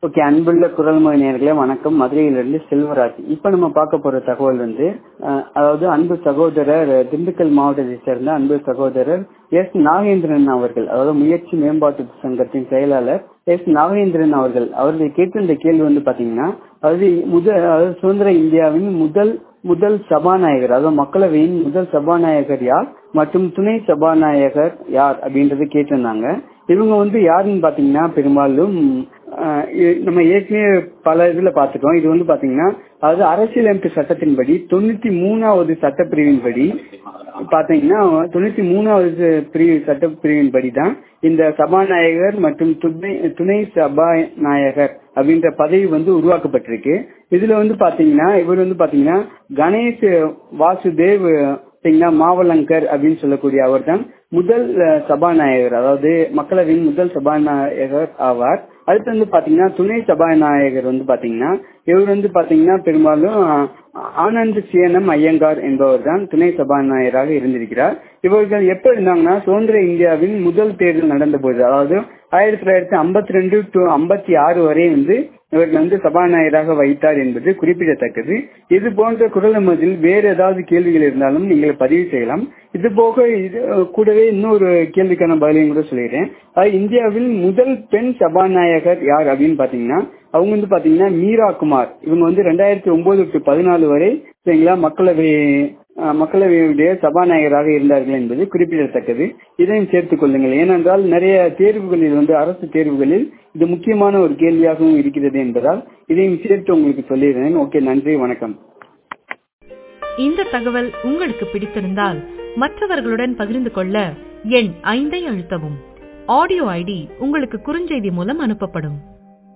okay அன்புள்ள குரல்மொழி நேர்களே வணக்கம் மதுரையிலிருந்து செல்வராஜ் இப்ப நம்ம பார்க்க போற தகவல் வந்து அஹ், அதாவது அன்பு சகோதரர் அஹ், திண்டுக்கல் மாவட்டத்தை சேர்ந்த அன்பு சகோதரர் எஸ் நாகேந்திரன் அவர்கள் அதாவது முயற்சி மேம்பாட்டு சங்கத்தின் செயலாளர் எஸ் நாகேந்திரன் அவர்கள் அவர்கள் கேட்டிருந்த கேள்வி வந்து பாத்தீங்கன்னா அதாவது முதல் அதாவது சுதந்திர இந்தியாவின் முதல் முதல் சபாநாயகர் அதாவது மக்களவையின் முதல் சபாநாயகர் யார் மற்றும் துணை சபாநாயகர் யார் அப்படின்றத கேட்டிருந்தாங்க இவங்க வந்து யாருன்னு பாத்தீங்கன்னா பெரும்பாலும் ஆஹ் இ- நம்ம ஏற்கனவே பல இதுல பாத்துட்டோம் இது வந்து பாத்தீங்கன்னா அதாவது அரசியலமைப்பு சட்டத்தின்படி தொண்ணூத்தி மூணாவது சட்டப்பிரிவின்படி பாத்தீங்கன்னா தொண்ணூத்தி மூணாவது பிரிவு சட்டப்பிரிவின்படி தான் இந்த சபாநாயகர் மற்றும் துணை துணை சபாநாயகர் அப்படின்ற பதவி வந்து உருவாக்கப்பட்டிருக்கு இதுல வந்து பாத்தீங்கன்னா இவர் வந்து பாத்தீங்கன்னா கணேஷ் வாசுதேவ் பாத்தீங்கன்னா மாவலங்கர் அப்படின்னு சொல்லக்கூடிய அவர் தான் முதல் அஹ், சபாநாயகர் அதாவது மக்களவையின் முதல் சபாநாயகர் ஆவார் அடுத்து வந்து பாத்தீங்கன்னா துணை சபாநாயகர் வந்து பாத்தீங்கன்னா இவர் வந்து பாத்தீங்கன்னா பெரும்பாலும் அஹ், ஆனந்த் சியனம் ஐயங்கார் என்பவர் தான் துணை சபாநாயகராக இருந்திருக்கிறார் இவர்கள் எப்ப இருந்தாங்கன்னா சுதந்திர இந்தியாவின் முதல் தேர்தல் நடந்த போது அதாவது ஆயிரத்தி தொள்ளாயிரத்தி ஐம்பத்தி ரெண்டு டு ஐம்பத்தி ஆறு வரை வந்து இவர்கள் வந்து சபாநாயகராக வைத்தார் என்பது குறிப்பிடத்தக்கது இது போன்ற குரல் மதில் வேறு ஏதாவது கேள்விகள் இருந்தாலும் நீங்கள் பதிவு செய்யலாம் இது போக இது அஹ், கூடவே இன்னொரு கேள்விக்கான பதிலையும் கூட சொல்லிடுறேன் அதாவது இந்தியாவில் முதல் பெண் சபாநாயகர் யார் அப்படின்னு பாத்தீங்கன்னா அவங்க வந்து பாத்தீங்கன்னா மீரா குமார் இவங்க வந்து ரெண்டாயிரத்தி ஒன்பது டு பதினாலு வரை சரிங்களா மக்களவை அஹ், மக்களவையுடைய சபாநாயகராக இருந்தார்கள் என்பது குறிப்பிடத்தக்கது இதையும் சேர்த்துக் கொள்ளுங்கள் ஏனென்றால் நிறைய தேர்வுகளில் வந்து அரசு தேர்வுகளில் இது முக்கியமான ஒரு கேள்வியாகவும் இருக்கிறது என்பதால் இதையும் சேர்த்து உங்களுக்கு சொல்லிடுறேன் ஓகே நன்றி வணக்கம் இந்த தகவல் உங்களுக்கு பிடித்திருந்தால் மற்றவர்களுடன் பகிர்ந்து கொள்ள எண் ஐந்தை அழுத்தவும் ஆடியோ ஐடி உங்களுக்கு குறுஞ்செய்தி மூலம் அனுப்பப்படும்